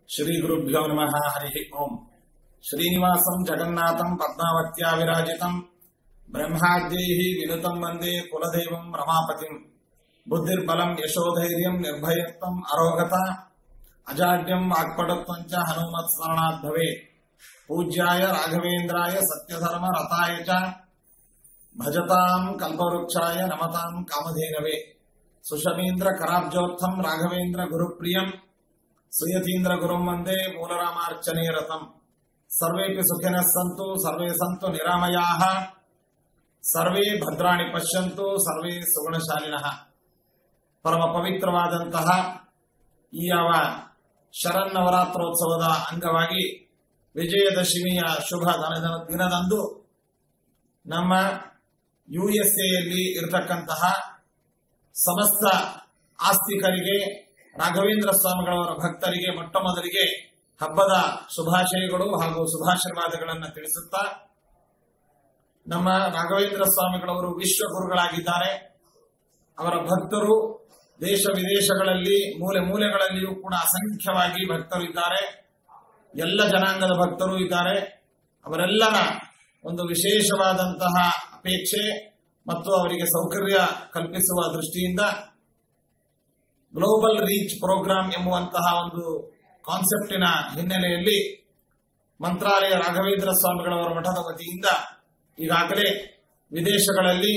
ಶ್ರೀ ಗುರುಭ್ಯೋ ನಮಃ ಹರಿ ಓಂ ಶ್ರೀನಿವಾಸಂ ಜಗನ್ನಾಥಂ ಪದ್ಮಾವತ್ಯಾ ವಿರಾಜಿತಂ ಬ್ರಹ್ಮಾದ್ಯೈಃ ವಿನುತಂ ವಂದೇ ಕುಲದೈವಂ ರಮಾಪತಿಂ ಬುದ್ಧಿರ್ಬಲಂ ಯಶೋಧೈರ್ಯಂ ನಿರ್ಭಯತ್ವಂ ಅರೋಗತ ಅಜಾಡ್ಯಂ ವಾಕ್ಪಟುತ್ವಂ ಚ ಹನುಮತ್ ಸ್ಮರಣಾತ್ ಭವೇತ್ ಪೂಜ್ಯಾಯ ರಾಘವೇಂದ್ರಾಯ ಸತ್ಯಧರ್ಮ ರತಾಯ ಚ ಭಜತಾಂ ಕಲ್ಪವೃಕ್ಷಾಯ ನಮತಾಂ ಕಾಮಧೇನವೇ ಸುಷಮೀಂದ್ರ ಕರಾಬ್ಜೋರ್ಥಂ ರಾಘವೇಂದ್ರ ಗುರುಪ್ರಿಯಂ ಸುಯತೀಂದ್ರ ಗುರುಂ ವಂದೇ ಮೂಲರಾಮಾರ್ಚನೆ ರಥಂ ಸರ್ವೇಪಿ ಸುಖಿನಃ ಸಂತು ಸರ್ವೇ ಸಂತು ನಿರಾಮಯಾಃ ಸರ್ವೇ ಭದ್ರಾಣಿ ಪಶ್ಯಂತು ಸರ್ವೇ ಸುಗುಣಶಾಲಿನಃ ಪರಮ ಪವಿತ್ರವಾದಂತಹ ಈ ಯಾವ ಶರನ್ನವರಾತ್ರೋತ್ಸವದ ಅಂಗವಾಗಿ ವಿಜಯದಶಮಿಯ ಶುಭ ದಿನ- ದಿನದಂದು ನಮ್ಮ ಯುಎಸ್ಎಯಲ್ಲಿ ಇರತಕ್ಕಂತಹ ಸಮಸ್ತ ಆಸ್ತಿಕರಿಗೆ ರಾಘವೇಂದ್ರ ಸ್ವಾಮಿಗಳವರ ಭಕ್ತರಿಗೆ ಮೊಟ್ಟ ಮೊದಲಿಗೆ ಹಬ್ಬದ ಶುಭಾಶಯಗಳು ಹಾಗೂ ಶುಭಾಶೀರ್ವಾದಗಳನ್ನು ತಿಳಿಸುತ್ತಾ ನಮ್ಮ ರಾಘವೇಂದ್ರ ಸ್ವಾಮಿಗಳವರು ವಿಶ್ವ ಗುರುಗಳಾಗಿದ್ದಾರೆ ಅವರ ಭಕ್ತರು ದೇಶ ವಿದೇಶಗಳಲ್ಲಿ ಮೂಲೆ ಮೂಲೆಗಳಲ್ಲಿಯೂ ಕೂಡ ಅಸಂಖ್ಯವಾಗಿ ಭಕ್ತರು ಇದ್ದಾರೆ ಎಲ್ಲ ಜನಾಂಗದ ಭಕ್ತರು ಇದ್ದಾರೆ ಅವರೆಲ್ಲರ ಒಂದು ವಿಶೇಷವಾದಂತಹ ಅಪೇಕ್ಷೆ ಮತ್ತು ಅವರಿಗೆ ಸೌಕರ್ಯ ಕಲ್ಪಿಸುವ ದೃಷ್ಟಿಯಿಂದ ಗ್ಲೋಬಲ್ ರೀಚ್ ಪ್ರೋಗ್ರಾಂ ಎಂಬುವಂತಹ ಒಂದು ಕಾನ್ಸೆಪ್ಟಿನ ಹಿನ್ನೆಲೆಯಲ್ಲಿ ಮಂತ್ರಾಲಯ ರಾಘವೇಂದ್ರ ಸ್ವಾಮಿಗಳವರ ಮಠದ ವತಿಯಿಂದ ಈಗಾಗಲೇ ವಿದೇಶಗಳಲ್ಲಿ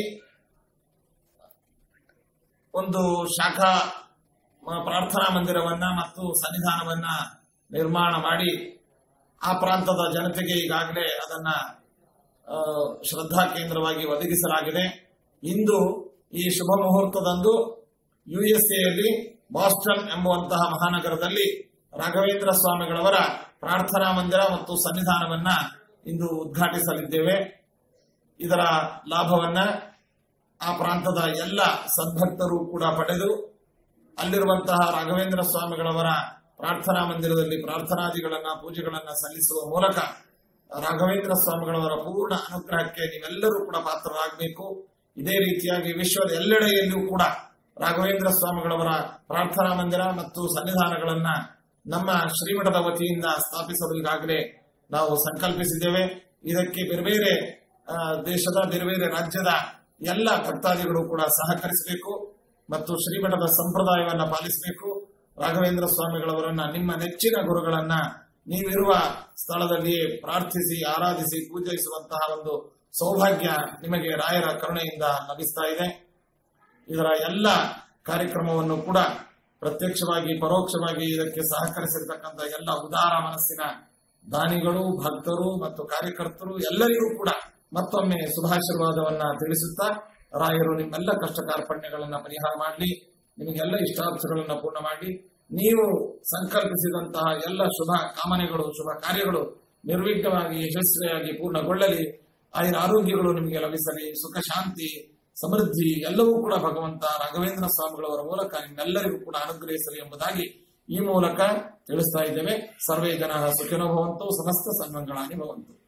ಒಂದು ಶಾಖಾ ಮ, ಪ್ರಾರ್ಥನಾ ಮಂದಿರವನ್ನ ಮತ್ತು ಸನ್ನಿಧಾನವನ್ನ ನಿರ್ಮಾಣ ಮಾಡಿ ಆ ಪ್ರಾಂತದ ಜನತೆಗೆ ಈಗಾಗಲೇ ಅದನ್ನ ಆ, ಶ್ರದ್ಧಾ ಕೇಂದ್ರವಾಗಿ ಒದಗಿಸಲಾಗಿದೆ ಇಂದು ಈ ಶುಭ ಮುಹೂರ್ತದಂದು ಯುಎಸ್ಎಯಲ್ಲಿ ಬಾಸ್ಟನ್ ಎಂಬುವಂತಹ ಮಹಾನಗರದಲ್ಲಿ ರಾಘವೇಂದ್ರ ಸ್ವಾಮಿಗಳವರ ಪ್ರಾರ್ಥನಾ ಮಂದಿರ ಮತ್ತು ಸನ್ನಿಧಾನವನ್ನ ಇಂದು ಉದ್ಘಾಟಿಸಲಿದ್ದೇವೆ ಇದರ ಲಾಭವನ್ನ ಆ ಪ್ರಾಂತದ ಎಲ್ಲ ಸದ್ಭಕ್ತರು ಕೂಡ ಪಡೆದು ಅಲ್ಲಿರುವಂತಹ ರಾಘವೇಂದ್ರ ಸ್ವಾಮಿಗಳವರ ಪ್ರಾರ್ಥನಾ ಮಂದಿರದಲ್ಲಿ ಪ್ರಾರ್ಥನಾದಿಗಳನ್ನ ಪೂಜೆಗಳನ್ನ ಸಲ್ಲಿಸುವ ಮೂಲಕ ರಾಘವೇಂದ್ರ ಸ್ವಾಮಿಗಳವರ ಪೂರ್ಣ ಅನುಗ್ರಹಕ್ಕೆ ನೀವೆಲ್ಲರೂ ಕೂಡ ಪಾತ್ರರಾಗಬೇಕು ಇದೇ ರೀತಿಯಾಗಿ ವಿಶ್ವದ ಎಲ್ಲೆಡೆಯಲ್ಲಿಯೂ ಕೂಡ ರಾಘವೇಂದ್ರ ಸ್ವಾಮಿಗಳವರ ಪ್ರಾರ್ಥನಾ ಮಂದಿರ ಮತ್ತು ಸನ್ನಿಧಾನಗಳನ್ನ ನಮ್ಮ ಶ್ರೀಮಠದ ವತಿಯಿಂದ ಸ್ಥಾಪಿಸಲು ಈಗಾಗಲೇ ನಾವು ಸಂಕಲ್ಪಿಸಿದ್ದೇವೆ ಇದಕ್ಕೆ ಬೇರೆ ಬೇರೆ ಆ, ದೇಶದ ಬೇರೆ ಬೇರೆ ರಾಜ್ಯದ ಎಲ್ಲ ಭಕ್ತಾದಿಗಳು ಕೂಡ ಸಹಕರಿಸಬೇಕು ಮತ್ತು ಶ್ರೀಮಠದ ಸಂಪ್ರದಾಯವನ್ನ ಪಾಲಿಸಬೇಕು ರಾಘವೇಂದ್ರ ಸ್ವಾಮಿಗಳವರನ್ನ ನಿಮ್ಮ ನೆಚ್ಚಿನ ಗುರುಗಳನ್ನ ನೀವಿರುವ ಸ್ಥಳದಲ್ಲಿಯೇ ಪ್ರಾರ್ಥಿಸಿ ಆರಾಧಿಸಿ ಪೂಜಯಿಸುವಂತಹ ಒಂದು ಸೌಭಾಗ್ಯ ನಿಮಗೆ ರಾಯರ ಕರುಣೆಯಿಂದ ಲಭಿಸ್ತಾ ಇದೆ ಇದರ ಎಲ್ಲ ಕಾರ್ಯಕ್ರಮವನ್ನು ಕೂಡ ಪ್ರತ್ಯಕ್ಷವಾಗಿ ಪರೋಕ್ಷವಾಗಿ ಇದಕ್ಕೆ ಸಹಕರಿಸಿರ್ತಕ್ಕಂಥ ಎಲ್ಲ ಉದಾರ ಮನಸ್ಸಿನ ದಾನಿಗಳು ಭಕ್ತರು ಮತ್ತು ಕಾರ್ಯಕರ್ತರು ಎಲ್ಲರಿಗೂ ಕೂಡ ಮತ್ತೊಮ್ಮೆ ಶುಭಾಶೀರ್ವಾದವನ್ನ ತಿಳಿಸುತ್ತಾ ರಾಯರು ನಿಮ್ಮೆಲ್ಲ ಕಷ್ಟ ಕಾರ್ಪಣ್ಯಗಳನ್ನ ಪರಿಹಾರ ಮಾಡಲಿ ನಿಮಗೆಲ್ಲ ಇಷ್ಟಾರ್ಥಗಳನ್ನ ಪೂರ್ಣ ಮಾಡಿ ನೀವು ಸಂಕಲ್ಪಿಸಿದಂತಹ ಎಲ್ಲ ಶುಭ ಕಾಮನೆಗಳು ಶುಭ ಕಾರ್ಯಗಳು ನಿರ್ವಿಘ್ನವಾಗಿ ಯಶಸ್ವಿಯಾಗಿ ಪೂರ್ಣಗೊಳ್ಳಲಿ ಆಯುರ ಆರೋಗ್ಯಗಳು ನಿಮಗೆ ಲಭಿಸಲಿ ಸುಖ ಶಾಂತಿ ಸಮೃದ್ಧಿ ಎಲ್ಲವೂ ಕೂಡ ಭಗವಂತ ರಾಘವೇಂದ್ರ ಸ್ವಾಮಿಗಳವರ ಮೂಲಕ ನಿಮ್ಮೆಲ್ಲರಿಗೂ ಕೂಡ ಅನುಗ್ರಹಿಸಲಿ ಎಂಬುದಾಗಿ ಈ ಮೂಲಕ ತಿಳಿಸ್ತಾ ಇದ್ದೇವೆ ಸರ್ವೇ ಜನ ಸುಖಿನೋ ಭವಂತು ಸಮಸ್ತ ಸನ್ಮಂಗಳಾನಿ ಭವಂತು